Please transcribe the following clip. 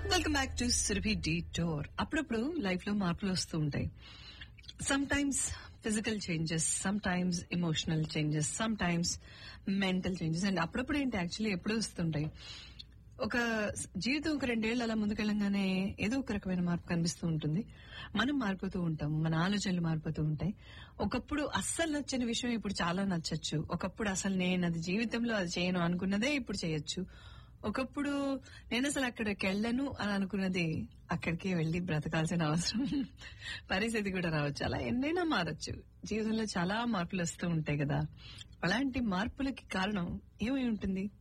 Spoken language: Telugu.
welcome back to Surabhi detour అప్పుడప్పుడు లైఫ్ లో మార్పులు వస్తూ ఉంటాయి sometimes physical changes sometimes emotional changes sometimes mental changes and అప్పుడప్పుడు ఏంటి యాక్చువల్లీ ఎప్పుడు వస్తుంటాయి ఒక జీవితం ఒక రెండేళ్ళు అలా ముందుకెళ్ళంగానే ఏదో ఒక రకమైన మార్పు కనిపిస్తూ ఉంటుంది మనం మారిపోతూ ఉంటాం మన ఆలోచనలు మారిపోతూ ఉంటాయి ఒకప్పుడు అస్సలు నచ్చని విషయం ఇప్పుడు చాలా నచ్చచ్చు ఒకప్పుడు అసలు నేను అది జీవితంలో అది చేయను అనుకున్నదే ఇప్పుడు చేయొచ్చు ఒకప్పుడు నేను అసలు అక్కడికి వెళ్ళను అని అనుకున్నది అక్కడికి వెళ్లి బ్రతకాల్సిన అవసరం పరిస్థితి కూడా రావచ్చు అలా ఎన్నైనా మారచ్చు జీవితంలో చాలా మార్పులు వస్తూ ఉంటాయి కదా అలాంటి మార్పులకి కారణం ఏమై ఉంటుంది